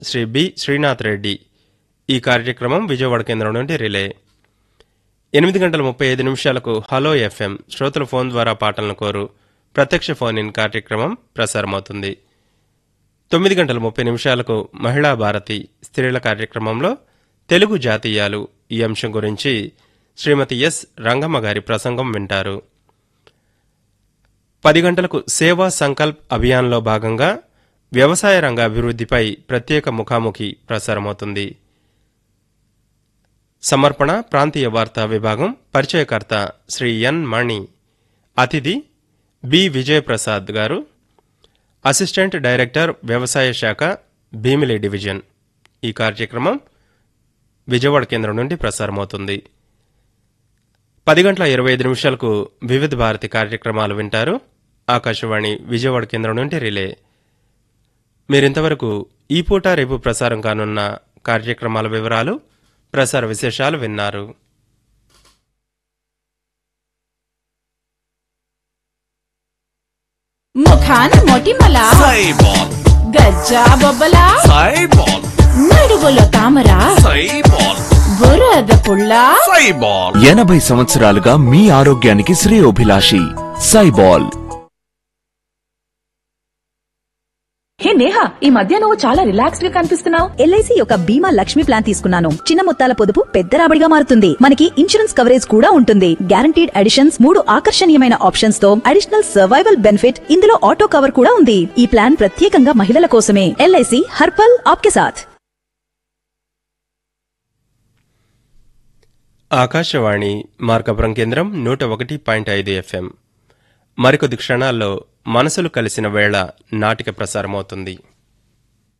Shri B Srinath Reddy ఈ కార్యక్రమం విజయవాడ కేంద్రం నుండి రిలే ఎనిమిది గంటల ముప్పై ఐదు నిమిషాలకు హలో ఎఫ్ఎం శ్రోతల ఫోన్ ద్వారా పాటలను కోరు ప్రత్యక్ష ఫోన్ ఇన్ కార్యక్రమం ప్రసారమవుతుంది తొమ్మిది గంటల ముప్పై నిమిషాలకు మహిళా భారతి స్త్రీల కార్యక్రమంలో తెలుగు జాతీయాలు ఈ అంశం గురించి శ్రీమతి ఎస్ రంగమ్మ గారి ప్రసంగం వింటారు పది గంటలకు సేవా సంకల్ప్ అభియాన్లో భాగంగా వ్యవసాయ రంగ అభివృద్ధిపై ప్రత్యేక ముఖాముఖి ప్రసారమవుతుంది సమర్పణ ప్రాంతీయ వార్తా విభాగం పరిచయకర్త శ్రీ ఎన్ మణి అతిథి బి విజయప్రసాద్ గారు అసిస్టెంట్ డైరెక్టర్ వ్యవసాయ శాఖ భీమిలి డివిజన్ ఈ కార్యక్రమం విజయవాడ కేంద్రం నుండి ప్రసారమవుతుంది పది గంటల ఇరవై ఐదు నిమిషాలకు వివిధ భారతి కార్యక్రమాలు వింటారు ఆకాశవాణి విజయవాడ కేంద్రం నుండి రిలే మీరింతవరకు ఈ పూట రేపు ప్రసారం కానున్న కార్యక్రమాల వివరాలు ప్రసార విశేషాలు విన్నారు ముఖాన మొటిమల సైబాల్ గజ్జా బొబ్బల సైబాల్ నడుగులో తామర సైబాల్ బురద పుల్ల సైబాల్ ఎనభై సంవత్సరాలుగా మీ ఆరోగ్యానికి శ్రేయోభిలాషి సైబాల్ హే నేహా ఈ మధ్య నువ్వు చాలా రిలాక్స్డ్ గా కనిపిస్తున్నావు ఎల్ఐసి యొక్క బీమా లక్ష్మి ప్లాన్ తీసుకున్నాను చిన్న మొత్తాల పొదుపు పెద్ద రాబడిగా మారుతుంది మనకి ఇన్సూరెన్స్ కవరేజ్ కూడా ఉంటుంది గ్యారంటీడ్ అడిషన్స్ మూడు ఆకర్షణీయమైన ఆప్షన్స్ తో అడిషనల్ సర్వైవల్ బెనిఫిట్ ఇందులో ఆటో కవర్ కూడా ఉంది ఈ ప్లాన్ ప్రత్యేకంగా మహిళల కోసమే ఎల్ఐసి హర్పల్ ఆప్కే సాథ్ ఆకాశవాణి మార్కపురం కేంద్రం నూట ఒకటి పాయింట్ ఐదు ఎఫ్ఎం మరికొద్ది క్షణాల్లో మనసులు కలిసిన వేళ నాటిక ప్రసారమవుతుంది